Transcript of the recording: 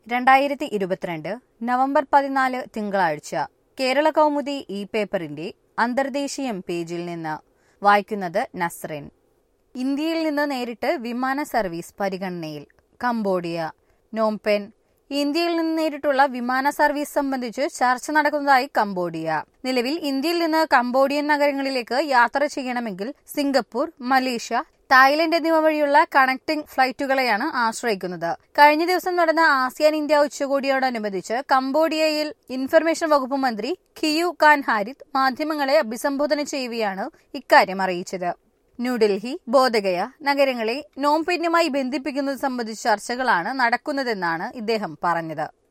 രണ്ടായിരത്തി ഇരുപത്തിരണ്ട് നവംബർ പതിനാല് തിങ്കളാഴ്ച കേരള കൗമുദി ഇ പേപ്പറിന്റെ അന്തർദേശീയം പേജിൽ നിന്ന് വായിക്കുന്നത് നസ്റിൻ ഇന്ത്യയിൽ നിന്ന് നേരിട്ട് വിമാന സർവീസ് പരിഗണനയിൽ കംബോഡിയ നോംപെൻ ഇന്ത്യയിൽ നിന്ന് നേരിട്ടുള്ള വിമാന സർവീസ് സംബന്ധിച്ച് ചർച്ച നടക്കുന്നതായി കംബോഡിയ നിലവിൽ ഇന്ത്യയിൽ നിന്ന് കംബോഡിയൻ നഗരങ്ങളിലേക്ക് യാത്ര ചെയ്യണമെങ്കിൽ സിംഗപ്പൂർ മലേഷ്യ തായ്ലൻഡ് എന്നിവ വഴിയുള്ള കണക്ടിംഗ് ഫ്ലൈറ്റുകളെയാണ് ആശ്രയിക്കുന്നത് കഴിഞ്ഞ ദിവസം നടന്ന ആസിയാൻ ഇന്ത്യ ഉച്ചകോടിയോടനുബന്ധിച്ച് കംബോഡിയയിൽ ഇൻഫർമേഷൻ വകുപ്പ് മന്ത്രി ഖിയു ഖാൻ ഹാരിത് മാധ്യമങ്ങളെ അഭിസംബോധന ചെയ്യുകയാണ് ഇക്കാര്യം അറിയിച്ചത് ന്യൂഡൽഹി ബോധഗയ നഗരങ്ങളെ നോംപെന്നുമായി ബന്ധിപ്പിക്കുന്നത് സംബന്ധിച്ച ചർച്ചകളാണ് നടക്കുന്നതെന്നാണ് ഇദ്ദേഹം പറഞ്ഞത്